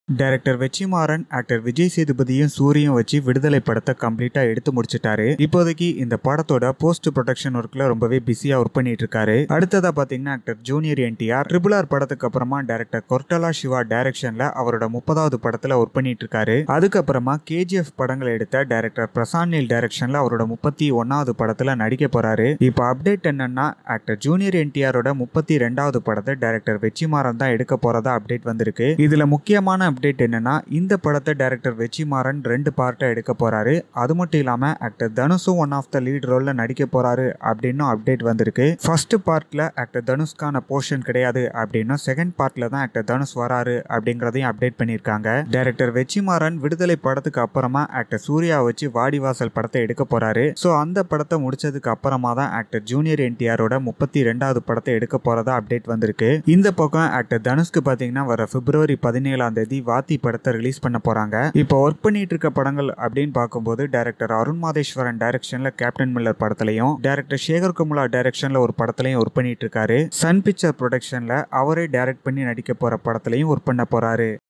director Vetrimaaran actor Vijay சேதுபதியும் சூரியும் வச்சு விடுதலை படத்தை கம்ப்ளீட்டா எடுத்து முடிச்சிட்டாரு இப்போதைக்கு இந்த படத்தோட போஸ்ட் ப்ரொடக்ஷன் ஒர்க்ல ரொம்பவே பிஸியா ஒர்க் பண்ணிட்டு இருக்காரு அடுத்ததா பாத்தீங்கன்னா actor junior NTR triple R படத்துக்கு அப்புறமா டைரக்டர் கொர்டலா சிவா டைரக்ஷன்ல அவரோட முப்பதாவது படத்துல ஒர்க் பண்ணிட்டு இருக்காரு அதுக்கப்புறமா கேஜிஎஃப் படங்களை எடுத்த டைரக்டர் பிரசாந்த் நீல் டைரக்ஷன்ல அவரோட முப்பத்தி ஒன்னாவது படத்துல நடிக்க போறாரு இப்போ அப்டேட் என்னன்னா ஆக்டர் ஜூனியர் என்டிஆரோட முப்பத்தி ரெண்டாவது படத்தை டைரக்டர் வெற்றிமாறன் தான் எடுக்க போறதா அப்டேட் வந்திருக்கு இதுல முக்கியமான அப்டேட் என்னன்னா இந்த படத்தை டைரக்டர் வெற்றிமாறன் ரெண்டு பார்ட்டா எடுக்க போறாரு அது மட்டும் இல்லாம ஆக்டர் தனுஷும் ஒன் ஆஃப் த லீட் ரோல்ல நடிக்க போறாரு அப்படின்னு அப்டேட் வந்திருக்கு ஃபர்ஸ்ட் பார்ட்ல ஆக்டர் தனுஷ்கான போர்ஷன் கிடையாது அப்படின்னும் செகண்ட் பார்ட்ல தான் ஆக்டர் தனுஷ் வராரு அப்படிங்கறதையும் அப்டேட் பண்ணியிருக்காங்க டைரக்டர் வெற்றிமாறன் விடுதலை படத்துக்கு அப்புறமா ஆக்டர் சூர்யா வச்சு வாடிவாசல் படத்தை எடுக்க போறாரு ஸோ அந்த படத்தை முடிச்சதுக்கு அப்புறமா தான் ஆக்டர் ஜூனியர் என்டிஆரோட முப்பத்தி ரெண்டாவது படத்தை எடுக்க போறதா அப்டேட் வந்திருக்கு இந்த பக்கம் ஆக்டர் தனுஷ்க்கு பாத்தீங்கன்னா வர பிப்ரவரி பதினேழாம் தேதி வாத்தி படத்தை ரிலீஸ் பண்ண போறாங்க இப்போ ஒர்க் பண்ணிட்டு இருக்க படங்கள் அப்படின்னு பார்க்கும்போது டைரக்டர் அருண் மாதேஸ்வரன் டைரக்ஷன்ல கேப்டன் மில்லர் படத்திலையும் டைரக்டர் சேகர் கமுலா டைரக்ஷன்ல ஒரு படத்திலையும் ஒர்க் பண்ணிட்டு இருக்காரு சன் பிக்சர் ப்ரொடக்ஷன்ல அவரே டைரக்ட் பண்ணி நடிக்க போற படத்திலையும் ஒர்க் பண்ண போறாரு